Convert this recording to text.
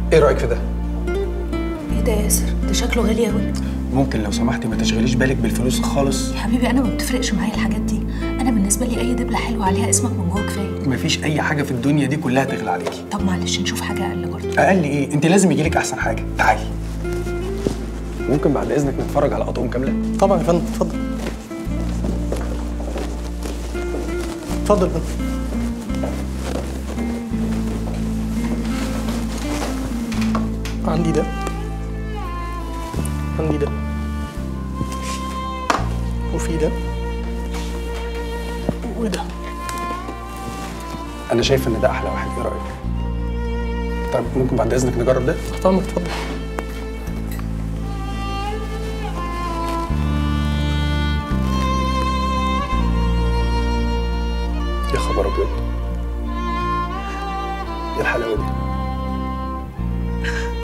ايه رايك في ده ايه ده يا ياسر ده شكله غالي قوي ممكن لو سمحتي ما تشغليش بالك بالفلوس خالص يا حبيبي انا ما بتفرقش معايا الحاجات دي انا بالنسبه لي اي دبله حلوه عليها اسمك من جوه كفايه مفيش اي حاجه في الدنيا دي كلها تغلى عليكي طب معلش نشوف حاجه اقل برضه اقل ايه انت لازم يجيلك احسن حاجه تعالي ممكن بعد اذنك نتفرج على اطقم كامله طبعا يا فندم اتفضل اتفضل يا فندم عندي ده عندي ده وفي ده وده انا شايف ان ده احلى واحد ايه رايك طيب ممكن بعد اذنك نجرب ده تحت امرك اتفضل يا خبر ابيض ايه الحلاوه دي